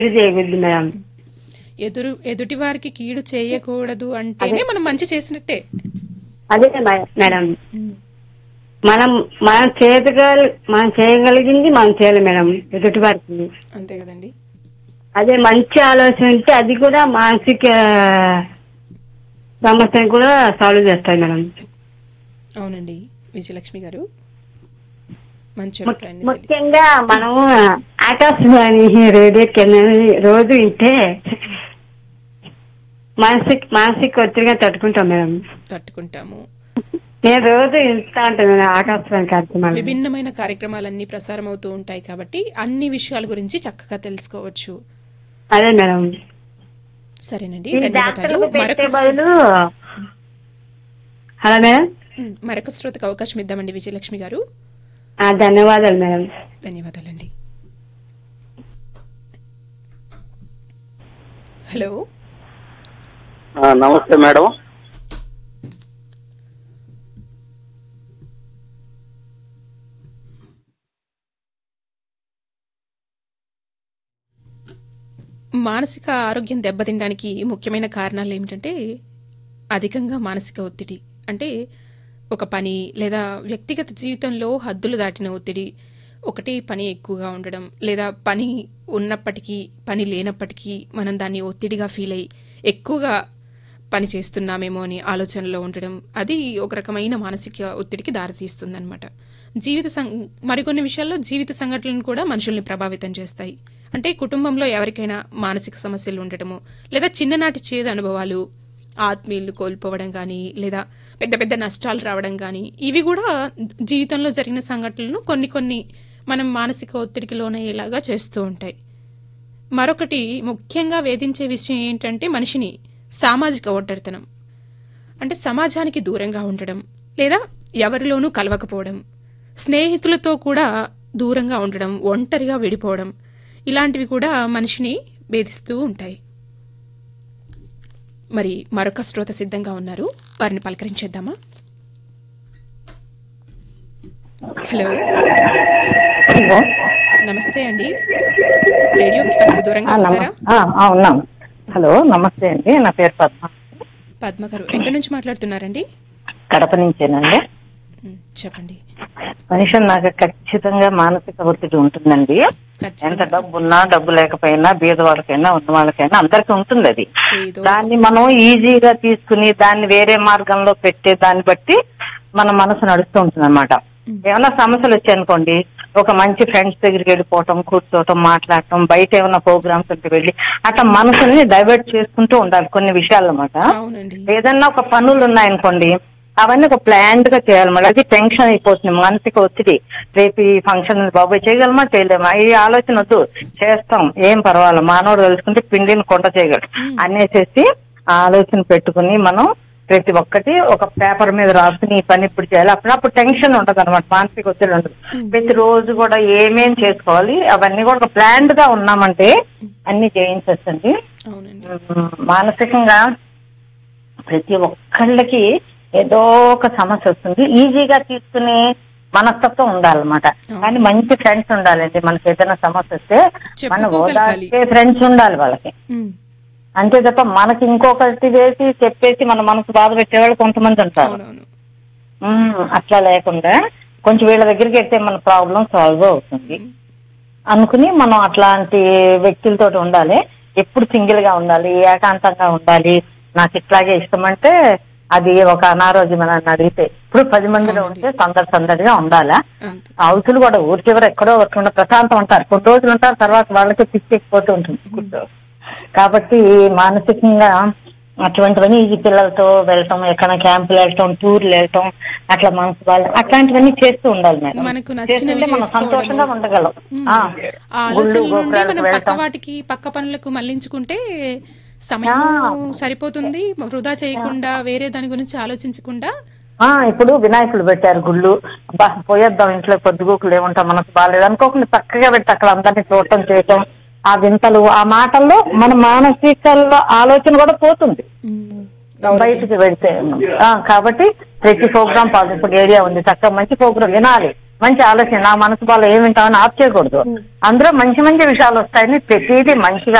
ఇది చేయకూడదు మేడం ఎదురు ఎదుటి వారికి కీడు చేయకూడదు అంటేనే మనం మంచి చేసినట్టే అదే మే- మేడం ఉమ్, మనం మనం చేయగల మనం చేయగలిగింది మనం చేయాలి మేడం ఎదుటి వారికి అంతే కదండి అదే మంచి ఆలోచన ఉంటే అది కూడా మానసిక సమస్యను కూడా సాల్వ్ చేస్తాయి మేడం అవునండి విజయలక్ష్మి గారు మంచి ము- అభిప్రాయాన్ని తెలియ- ముఖ్యంగా మనము ఆకాశవాణి రేడియో కెన్నని రోజు వింటే మానసిక మానసిక ఒత్తిడిగా తట్టుకుంటాం మేడం తట్టుకుంటాము నేను రోజు వింటా ఉంటాను మేడం ఆకాశవాణి కార్యక్రమాలు విభిన్నమైన కార్యక్రమాలన్నీ ప్రసారం అవుతూ ఉంటాయి కాబట్టి అన్ని విషయాల గురించి చక్కగా తెలుసుకోవచ్చు అదే మేడం సరేనండి ఈ ధన్యవాదాలు డాక్టర్లకు మరొక పెట్టే శ్రో- బదులు హలో మేడం ఉమ్, మరొక శ్రోతకు అవకాశం ఇద్దామండి విజయలక్ష్మి గారు ఆ, ధన్యవాదాలు మేడం ధన్యవాదాలండి హలో ఆ, నమస్తే మేడం మానసిక ఆరోగ్యం దెబ్బతినడానికి ముఖ్యమైన కారణాలు ఏమిటంటే అధికంగా మానసిక ఒత్తిడి అంటే ఒక పని లేదా వ్యక్తిగత జీవితంలో హద్దులు దాటిన ఒత్తిడి ఒకటి పని ఎక్కువగా ఉండడం లేదా పని ఉన్నప్పటికీ పని లేనప్పటికీ మనం దాన్ని ఒత్తిడిగా ఫీల్ అయ్యి ఎక్కువగా పని చేస్తున్నామేమో అని ఆలోచనలో ఉండడం అది ఒక రకమైన మానసిక ఒత్తిడికి దారితీస్తుందన్నమాట జీవిత సం మరికొన్ని విషయాల్లో జీవిత సంఘటనలు కూడా మనుషుల్ని ప్రభావితం చేస్తాయి అంటే కుటుంబంలో ఎవరికైనా మానసిక సమస్యలు ఉండటము లేదా చిన్ననాటి చేదు అనుభవాలు ఆత్మీయులు కోల్పోవడం కానీ లేదా పెద్ద పెద్ద నష్టాలు రావడం కానీ ఇవి కూడా జీవితంలో జరిగిన సంఘటనలను కొన్ని కొన్ని మనం మానసిక ఒత్తిడికి లోనయ్యేలాగా చేస్తూ ఉంటాయి మరొకటి ముఖ్యంగా వేధించే విషయం ఏంటంటే మనిషిని సామాజిక ఒంటరితనం అంటే సమాజానికి దూరంగా ఉండడం లేదా ఎవరిలోనూ కలవకపోవడం స్నేహితులతో కూడా దూరంగా ఉండడం ఒంటరిగా విడిపోవడం ఇలాంటివి కూడా మనిషిని వేధిస్తూ ఉంటాయి మరి మరొక శ్రోత సిద్ధంగా ఉన్నారు వారిని పలకరించేద్దామా హలో హలో నమస్తే అండి రేడియోకి కాస్త దూరంగా ఆ, నమ- వస్తారా ఆ, ఆ, ఉన్నాం హలో నమస్తే అండి నా పేరు పద్మ పద్మ గారు ఎక్కడి నుంచి మాట్లాడుతున్నారండి కడప నుంచేనండి ఉమ్, చెప్పండి మనిషి నాకు ఖచ్చితంగా మానసిక ఒత్తిడి ఉంటుందండి ఎంత ఖచ్చితంగా డబ్బు ఉన్నా డబ్బు లేకపోయినా బీద వాళ్ళకైనా ఉన్న వాళ్ళకైనా అందరికి ఉంటుంది అది ఏదో దాన్ని మనం ఈజీగా తీసుకుని దాన్ని వేరే మార్గంలో పెట్టే దాన్ని బట్టి మన మనసు నడుస్తూ ఉంటుంది అనమాట ఏమైనా సమస్యలు వచ్చాయనుకోండి ఒక మంచి ఫ్రెండ్స్ దగ్గరికి వెళ్ళిపోవటం కూర్చోవటం మాట్లాడటం బయట ఏమైనా ప్రోగ్రామ్స్ ఉంటే వెళ్ళి అట్లా మనసుని డైవర్ట్ చేసుకుంటూ ఉండాలి కొన్ని విషయాలు అన్నమాట అవునండి ఏదన్నా ఒక పనులు ఉన్నాయనుకోండి అవన్నీ ఒక ప్లాన్డ్ గా చేయాలి మరి అది టెన్షన్ అయిపోతుంది మానసిక ఒత్తిడి రేపు ఈ ఫంక్షన్ బాబాయ్ చేయగలమా చేయలేమా ఈ ఆలోచన వద్దు చేస్తాం ఏం పర్వాలేదు మానవుడు తెలుసుకుంటే పిండిని కొండ చేయగలడు అనేసేసి ఆ ఆలోచన పెట్టుకుని మనం ప్రతి ఒక్కటి ఒక పేపర్ మీద రాసుకుని ఈ పని ఇప్పుడు చేయాలి అప్పుడు అప్పుడు టెన్షన్ ఉండదు అనమాట మానసిక ఒత్తిడి ఉండదు ప్రతి రోజు కూడా ఏమేం చేసుకోవాలి అవన్నీ కూడా ఒక ప్లాన్డ్ గా ఉన్నామంటే అన్ని చేయించచ్చండి అవునండి ఉమ్, మానసికంగా ప్రతి ఒక్కళ్ళకి ఏదో ఒక సమస్య వస్తుంది ఈజీగా తీసుకునే మనస్తత్వం ఉండాలన్నమాట కానీ మంచి ఫ్రెండ్స్ ఉండాలండి మనకి ఏదైనా సమస్య వస్తే మన చెప్పుకోగలగాలి. ఓదార్చే ఫ్రెండ్స్ ఉండాలి వాళ్ళకి ఉమ్, అంతే తప్ప మనకి ఇంకొకటి వేసి చెప్పేసి మన మనసు బాధ పెట్టేవాళ్ళు కొంతమంది ఉంటారు అవునవును ఉమ్, అట్లా లేకుండా కొంచెం వీళ్ళ దగ్గరికి వెళ్తే మన ప్రాబ్లం సాల్వ్ అవుతుంది అనుకుని మనం అట్లాంటి వ్యక్తులతో ఉండాలి ఎప్పుడు సింగిల్ గా ఉండాలి ఏకాంతంగా ఉండాలి నాకు ఇట్లాగే ఇష్టం అంటే అది ఒక అనారోగ్యం అని అడిగితే ఇప్పుడు పది మందిలో ఉంటే సందడి సందడిగా ఉండాలా అంతే అవతులు కూడా ఊరి చివర ఎక్కడో ఒకటి ప్రశాంతం ఉంటారు కొన్ని రోజులు ఉంటారు తర్వాత వాళ్ళకి పిచ్చెక్కిపోతూ ఉంటుంది కూర్చో కాబట్టి మానసికంగా అటువంటివన్నీ ఈ పిల్లలతో వెళ్ళటం ఎక్కడ క్యాంపులు వెళ్ళటం టూర్లు వెళ్ళటం అట్లా మనసు వాళ్ళు అట్లాంటివన్నీ చేస్తూ ఉండాలి మేడం మనకు నచ్చినవి చేస్తుంటే మనం చేసుకోవడము. సంతోషంగా ఉండగలం ఉమ్. ఆ, ఆ గుళ్ళు ఆలోచనల నుండి గోపురాలకు మనం పక్క వెళ్ళటం వాటికి పక్క పనులకు మళ్లించుకుంటే సమయం సరిపోతుంది వృధా చేయకుండా వేరే దాని గురించి ఆలోచించకుండా ఆ ఇప్పుడు వినాయకుడు పెట్టారు గుళ్ళు అబ్బా పోయేద్దాం ఇంట్లో పొద్దుగూకులు ఏముంటాం మనకు బాగాలేదు అనుకోకుండా చక్కగా పెట్టి అక్కడ అందరినీ చూడటం చేయటం ఆ వింతలు ఆ మాటల్లో మన మానసిక ఆలోచన కూడా పోతుంది ఉమ్, బయటికి వెళ్తే ఆ, కాబట్టి ప్రతి ప్రోగ్రామ్ ఇప్పుడు ఏరియా ఉంది చక్కగా మంచి ప్రోగ్రామ్ వినాలి మంచి ఆలోచన నా మనసు బాగా ఏమి వింటామని ఆప్ చేయకూడదు అందులో మంచి మంచి విషయాలు వస్తాయని ప్రతిదీ మంచిగా